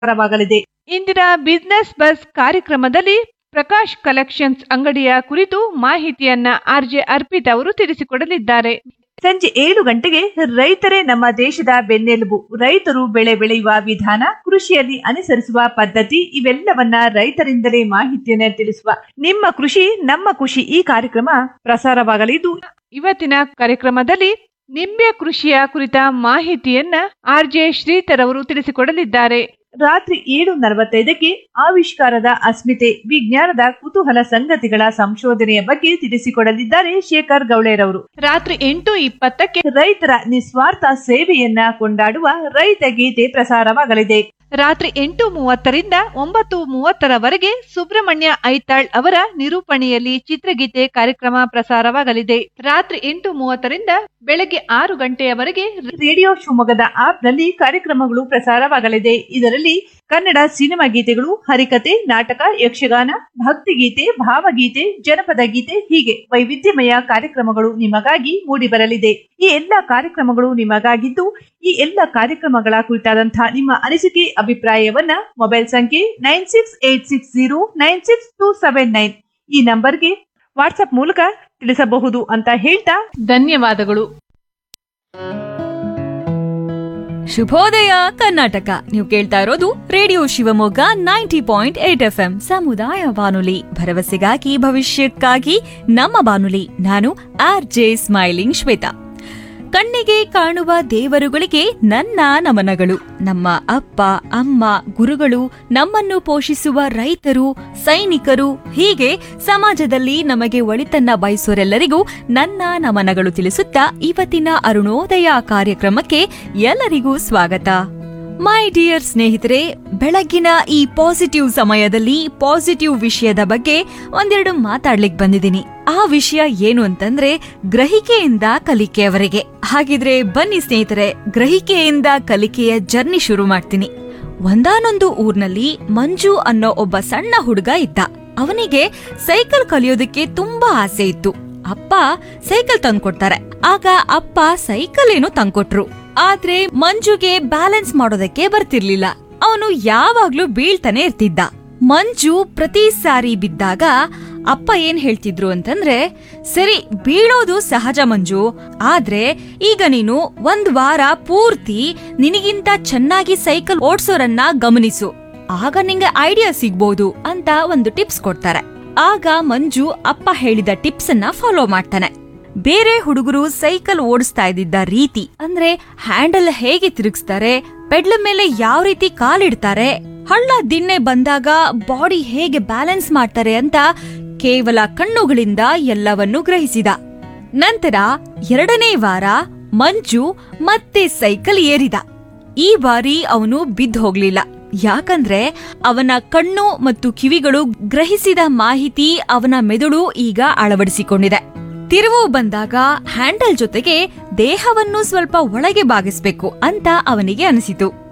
ಪ್ರಸಾರವಾಗಲಿದೆ ಇಂದಿನ business bus ಕಾರ್ಯಕ್ರಮದಲ್ಲಿ ಪ್ರಕಾಶ್ ಕಲೆಕ್ಷನ್ಸ್ ಅಂಗಡಿಯ ಕುರಿತು ಮಾಹಿತಿಯನ್ನ ಆರ್ಜೆ ಅರ್ಪಿತ್ ಅವರು ತಿಳಿಸಿಕೊಡಲಿದ್ದಾರೆ ಸಂಜೆ ಏಳು ಗಂಟೆಗೆ ರೈತರೇ ನಮ್ಮ ದೇಶದ ಬೆನ್ನೆಲುಬು ರೈತರು ಬೆಳೆ ಬೆಳೆಯುವ ವಿಧಾನ ಕೃಷಿಯಲ್ಲಿ ಅನುಸರಿಸುವ ಪದ್ಧತಿ ಇವೆಲ್ಲವನ್ನ ರೈತರಿಂದಲೇ ಮಾಹಿತಿಯನ್ನ ತಿಳಿಸುವ ನಿಮ್ಮ ಕೃಷಿ ನಮ್ಮ ಖುಷಿ ಈ ಕಾರ್ಯಕ್ರಮ ಪ್ರಸಾರವಾಗಲಿದ್ದು ಇವತ್ತಿನ ಕಾರ್ಯಕ್ರಮದಲ್ಲಿ ನಿಂಬೆ ಕೃಷಿಯ ಕುರಿತ ಮಾಹಿತಿಯನ್ನ ಆರ್ಜೆ ಶ್ರೀಧರ್ ಅವರು ತಿಳಿಸಿಕೊಡಲಿದ್ದಾರೆ ರಾತ್ರಿ ಏಳು ನಲವತ್ತೈದಕ್ಕೆ ಆವಿಷ್ಕಾರದ ಅಸ್ಮಿತೆ ವಿಜ್ಞಾನದ ಕುತೂಹಲ ಸಂಗತಿಗಳ ಸಂಶೋಧನೆಯ ಬಗ್ಗೆ ತಿಳಿಸಿಕೊಡಲಿದ್ದಾರೆ ಶೇಖರ್ ಗೌಳೇರವರು ರಾತ್ರಿ ಎಂಟು ಇಪ್ಪತ್ತಕ್ಕೆ ರೈತರ ನಿಸ್ವಾರ್ಥ ಸೇವೆಯನ್ನ ಕೊಂಡಾಡುವ ರೈತ ಗೀತೆ ಪ್ರಸಾರವಾಗಲಿದೆ ರಾತ್ರಿ ಎಂಟು ಮೂವತ್ತರಿಂದ ಒಂಬತ್ತು ಮೂವತ್ತರವರೆಗೆ ಸುಬ್ರಹ್ಮಣ್ಯ ಐತಾಳ್ ಅವರ ನಿರೂಪಣೆಯಲ್ಲಿ ಚಿತ್ರಗೀತೆ ಕಾರ್ಯಕ್ರಮ ಪ್ರಸಾರವಾಗಲಿದೆ ರಾತ್ರಿ ಎಂಟು ಮೂವತ್ತರಿಂದ ಬೆಳಗ್ಗೆ ಆರು ಗಂಟೆಯವರೆಗೆ ರೇಡಿಯೋ ಶಿವಮೊಗ್ಗದ ಆಪ್ ನಲ್ಲಿ ಕಾರ್ಯಕ್ರಮಗಳು ಪ್ರಸಾರವಾಗಲಿದೆ ಇದರಲ್ಲಿ ಕನ್ನಡ ಸಿನಿಮಾ ಗೀತೆಗಳು ಹರಿಕತೆ ನಾಟಕ ಯಕ್ಷಗಾನ ಭಕ್ತಿಗೀತೆ ಭಾವಗೀತೆ ಜನಪದ ಗೀತೆ ಹೀಗೆ ವೈವಿಧ್ಯಮಯ ಕಾರ್ಯಕ್ರಮಗಳು ನಿಮಗಾಗಿ ಮೂಡಿಬರಲಿದೆ ಈ ಎಲ್ಲ ಕಾರ್ಯಕ್ರಮಗಳು ನಿಮಗಾಗಿದ್ದು ಈ ಎಲ್ಲ ಕಾರ್ಯಕ್ರಮಗಳ ಕುರಿತಾದಂತಹ ನಿಮ್ಮ ಅನಿಸಿಕೆ ಅಭಿಪ್ರಾಯವನ್ನ ಮೊಬೈಲ್ ಸಂಖ್ಯೆ nine six eight six zero nine six two seven nine ಈ ನಂಬರ್ಗೆ ವಾಟ್ಸ್ಆಪ್ ಮೂಲಕ ತಿಳಿಸಬಹುದು ಅಂತ ಹೇಳ್ತಾ ಧನ್ಯವಾದಗಳು ಶುಭೋದಯ ಕರ್ನಾಟಕ ನೀವು ಕೇಳ್ತಾ ಇರೋದು radio Shivamogga ninety point eight F M ಸಮುದಾಯ ಬಾನುಲಿ ಭರವಸೆಗಾಗಿ ಭವಿಷ್ಯಕ್ಕಾಗಿ ನಮ್ಮ ಬಾನುಲಿ ನಾನು ಆರ್ ಜೆ ಸ್ಮೈಲಿಂಗ್ ಶ್ವೇತಾ ಕಣ್ಣಿಗೆ ಕಾಣುವ ದೇವರುಗಳಿಗೆ ನನ್ನ ನಮನಗಳು ನಮ್ಮ ಅಪ್ಪ ಅಮ್ಮ ಗುರುಗಳು ನಮ್ಮನ್ನು ಪೋಷಿಸುವ ರೈತರು ಸೈನಿಕರು ಹೀಗೆ ಸಮಾಜದಲ್ಲಿ ನಮಗೆ ಒಳಿತನ್ನ ಬಯಸೋರೆಲ್ಲರಿಗೂ ನನ್ನ ನಮನಗಳು ತಿಳಿಸುತ್ತಾ ಇವತ್ತಿನ ಅರುಣೋದಯ ಕಾರ್ಯಕ್ರಮಕ್ಕೆ ಎಲ್ಲರಿಗೂ ಸ್ವಾಗತ ಮೈ ಡಿಯರ್ ಸ್ನೇಹಿತರೆ ಬೆಳಗ್ಗಿನ ಈ ಪಾಸಿಟಿವ್ ಸಮಯದಲ್ಲಿ ಪಾಸಿಟಿವ್ ವಿಷಯದ ಬಗ್ಗೆ ಒಂದೆರಡು ಮಾತಾಡ್ಲಿಕ್ ಬಂದಿದ್ದೀನಿ ಆ ವಿಷಯ ಏನು ಅಂತಂದ್ರೆ ಗ್ರಹಿಕೆಯಿಂದ ಕಲಿಕೆಯವರೆಗೆ ಹಾಗಿದ್ರೆ ಬನ್ನಿ ಸ್ನೇಹಿತರೆ ಗ್ರಹಿಕೆಯಿಂದ ಕಲಿಕೆಯ ಜರ್ನಿ ಶುರು ಮಾಡ್ತೀನಿ ಒಂದಾನೊಂದು ಊರ್ನಲ್ಲಿ ಮಂಜು ಅನ್ನೋ ಒಬ್ಬ ಸಣ್ಣ ಹುಡುಗ ಇದ್ದ ಅವನಿಗೆ ಸೈಕಲ್ ಕಲಿಯೋದಕ್ಕೆ ತುಂಬಾ ಆಸೆ ಇತ್ತು ಅಪ್ಪ ಸೈಕಲ್ ತಂದ್ಕೊಡ್ತಾರೆ ಆಗ ಅಪ್ಪ ಸೈಕಲ್ ಏನು ತಂದ್ಕೊಟ್ರು ಆದ್ರೆ ಮಂಜುಗೆ ಬ್ಯಾಲೆನ್ಸ್ ಮಾಡೋದಕ್ಕೆ ಬರ್ತಿರ್ಲಿಲ್ಲ ಅವನು ಯಾವಾಗ್ಲೂ ಬೀಳ್ತಾನೆ ಇರ್ತಿದ್ದ ಮಂಜು ಪ್ರತಿ ಸಾರಿ ಬಿದ್ದಾಗ ಅಪ್ಪ ಏನ್ ಹೇಳ್ತಿದ್ರು ಅಂತಂದ್ರೆ ಸರಿ ಬೀಳೋದು ಸಹಜ ಮಂಜು ಆದ್ರೆ ಈಗ ನೀನು ಒಂದ್ ವಾರ ಪೂರ್ತಿ ನಿನಗಿಂತ ಚೆನ್ನಾಗಿ ಸೈಕಲ್ ಓಡ್ಸೋರನ್ನ ಗಮನಿಸು ಆಗ ನಿಂಗೆ ಐಡಿಯಾ ಸಿಗ್ಬೋದು ಅಂತ ಒಂದು ಟಿಪ್ಸ್ ಕೊಡ್ತಾರೆ ಆಗ ಮಂಜು ಅಪ್ಪ ಹೇಳಿದ ಟಿಪ್ಸ್ ಅನ್ನ ಫಾಲೋ ಮಾಡ್ತಾನೆ ಬೇರೆ ಹುಡುಗರು ಸೈಕಲ್ ಓಡಿಸ್ತಾ ಇದ್ದಿದ್ದ ರೀತಿ ಅಂದ್ರೆ ಹ್ಯಾಂಡಲ್ ಹೇಗೆ ತಿರುಗಿಸ್ತಾರೆ ಪೆಡ್ಲ ಮೇಲೆ ಯಾವ ರೀತಿ ಕಾಲಿಡ್ತಾರೆ ಹಳ್ಳ ದಿಣ್ಣೆ ಬಂದಾಗ ಬಾಡಿ ಹೇಗೆ ಬ್ಯಾಲೆನ್ಸ್ ಮಾಡ್ತಾರೆ ಅಂತ ಕೇವಲ ಕಣ್ಣುಗಳಿಂದ ಎಲ್ಲವನ್ನೂ ಗ್ರಹಿಸಿದ ನಂತರ ಎರಡನೇ ವಾರ ಮಂಜು ಮತ್ತೆ ಸೈಕಲ್ ಏರಿದ ಈ ಬಾರಿ ಅವನು ಬಿದ್ದು ಹೋಗ್ಲಿಲ್ಲ ಯಾಕಂದ್ರೆ ಅವನ ಕಣ್ಣು ಮತ್ತು ಕಿವಿಗಳು ಗ್ರಹಿಸಿದ ಮಾಹಿತಿ ಅವನ ಮೆದುಳು ಈಗ ಅಳವಡಿಸಿಕೊಂಡಿದೆ ತಿರುವು ಬಂದಾಗ ಹ್ಯಾಂಡಲ್ ಜೊತೆಗೆ ದೇಹವನ್ನು ಸ್ವಲ್ಪ ಒಳಗೆ ಬಾಗಿಸ್ಬೇಕು ಅಂತ ಅವನಿಗೆ ಅನಿಸಿತು